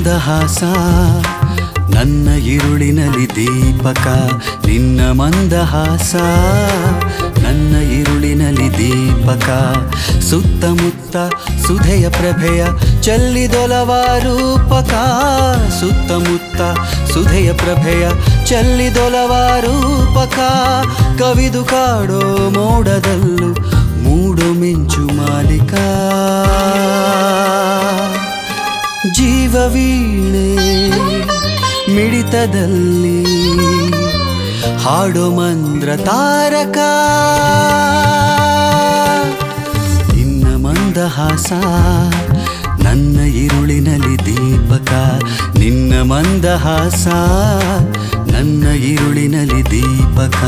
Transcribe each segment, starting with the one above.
ಮಂದಹಾಸ ನನ್ನ ಇರುಳಿನಲ್ಲಿ ದೀಪಕ ನಿನ್ನ ಮಂದಹಾಸ ನನ್ನ ಇರುಳಿನಲ್ಲಿ ದೀಪಕ ಸುತ್ತಮುತ್ತ ಸುಧೆಯ ಪ್ರಭೆಯ ಚೆಲ್ಲಿದೊಲವ ರೂಪಕ ಸುತ್ತಮುತ್ತ ಸುಧೆಯ ಪ್ರಭೆಯ ಚೆಲ್ಲಿದೊಲವ ರೂಪಕ ಕವಿದು ಕಾಡೋ ಮೋಡದಲ್ಲೂ ಮೂಡು ಮಿಂಚು ಮಾಲಿಕ ಜೀವವೀಣೆ ಮಿಡಿತದಲ್ಲಿ ಹಾಡೋ ಮಂದ್ರ ತಾರಕ ನಿನ್ನ ಮಂದಹಾಸ ನನ್ನ ಇರುಳಿನಲ್ಲಿ ದೀಪಕ ನಿನ್ನ ಮಂದಹಾಸ ನನ್ನ ಇರುಳಿನಲ್ಲಿ ದೀಪಕ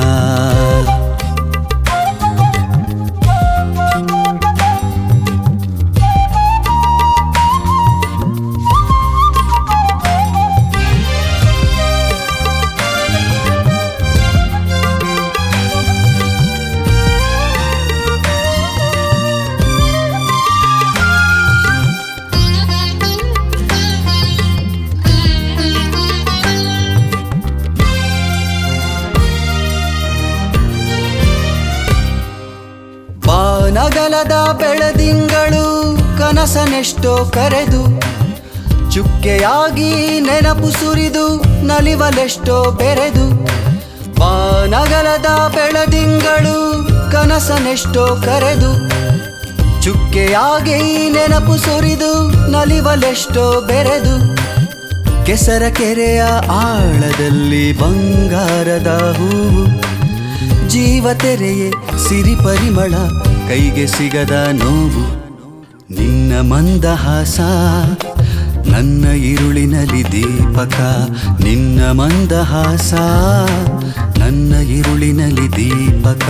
ಬಾನಗಲದ ಬೆಳದಿಂಗಳು ಕನಸನೆಷ್ಟೋ ಕರೆದು ಚುಕ್ಕೆಯಾಗಿ ನೆನಪು ಸುರಿದು ನಲಿವಲೆಷ್ಟೋ ಬೆರೆದು ಬಾನಗಲದ ಬೆಳದಿಂಗಳು ಕನಸನೆಷ್ಟೋ ಕರೆದು ಚುಕ್ಕೆಯಾಗಿ ನೆನಪು ಸುರಿದು ನಲಿವಲೆಷ್ಟೋ ಬೆರೆದು ಕೆಸರ ಕೆರೆಯ ಆಳದಲ್ಲಿ ಬಂಗಾರದ ಹೂವು ಜೀವ ತೆರೆಯೇ ಸಿರಿ ಪರಿಮಳ ಕೈಗೆ ಸಿಗದ ನೋವು ನಿನ್ನ ಮಂದಹಾಸ ನನ್ನ ಇರುಳಿನಲ್ಲಿ ದೀಪಕ ನಿನ್ನ ಮಂದಹಾಸ ನನ್ನ ಇರುಳಿನಲ್ಲಿ ದೀಪಕ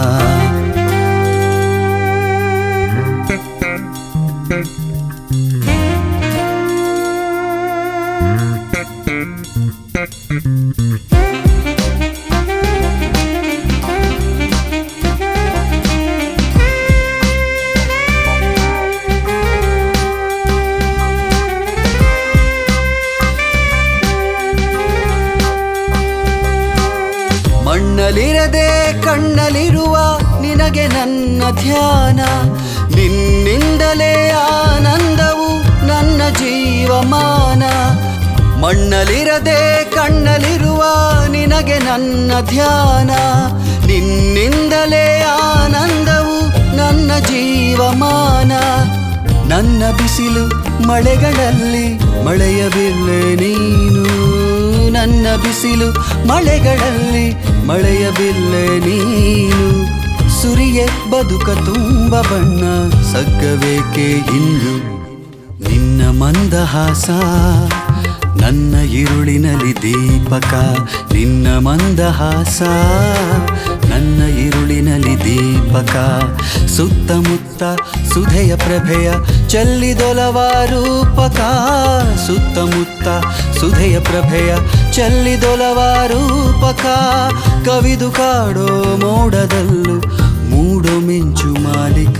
ಮಣ್ಣಲಿರದೆ ಕಣ್ಣಲಿರುವ ನಿನಗೆ ನನ್ನ ಧ್ಯಾನ ನಿನ್ನಿಂದಲೇ ಆನಂದವು ನನ್ನ ಜೀವಮಾನ ಮಣ್ಣಲಿರದೆ ಕಣ್ಣಲಿರುವ ನಿನಗೆ ನನ್ನ ಧ್ಯಾನ ನಿನ್ನಿಂದಲೇ ಆನಂದವು ನನ್ನ ಜೀವಮಾನ ನನ್ನ ಬಿಸಿಲು ಮಳೆಗಳಲ್ಲಿ ಮಳೆಯಬಿಲ್ಲೆ ನೀನು ನನ್ನ ಬಿಸಿಲು ಮಳೆಗಳಲ್ಲಿ ಮಳೆಯಬಿಲ್ಲೆ ನೀನು ಸುರಿಯೆ ಬದುಕ ತುಂಬ ಬಣ್ಣ ಸಗ್ಗಬೇಕೆ ಇನ್ನು ನಿನ್ನ ಮಂದಹಾಸ ನನ್ನ ಇರುಳಿನಲ್ಲಿ ದೀಪಕ ನಿನ್ನ ಮಂದಹಾಸ ನನ್ನ ಇರುಳಿನಲ್ಲಿ ದೀಪಕ ಸುತ್ತಮುತ್ತ ಸುಧೆಯ ಪ್ರಭೆಯ ಚೆಲ್ಲಿದೊಲವ ರೂಪಕ ಸುತ್ತಮುತ್ತ ಸುಧೆಯ ಪ್ರಭೆಯ ಚೆಲ್ಲಿದೊಲವ ರೂಪಕ ಕವಿದು ಕಾಡೋ ಮೋಡದಲ್ಲೂ ಮೂಡು ಮಿಂಚು ಮಾಲಿಕ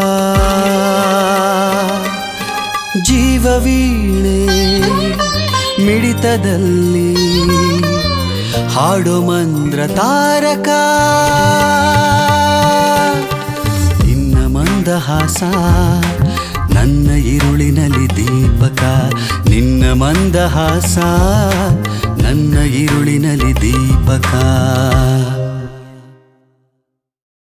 ಜೀವವೀಣೆ ಮಿಡಿತದಲ್ಲಿ ಹಾಡೋ ಮಂದ್ರ ತಾರಕ ನಿನ್ನ ಮಂದಹಾಸ ನನ್ನ ಇರುಳಿನಲ್ಲಿ ದೀಪಕ ನಿನ್ನ ಮಂದಹಾಸ ನನ್ನ ಇರುಳಿನಲ್ಲಿ ದೀಪಕ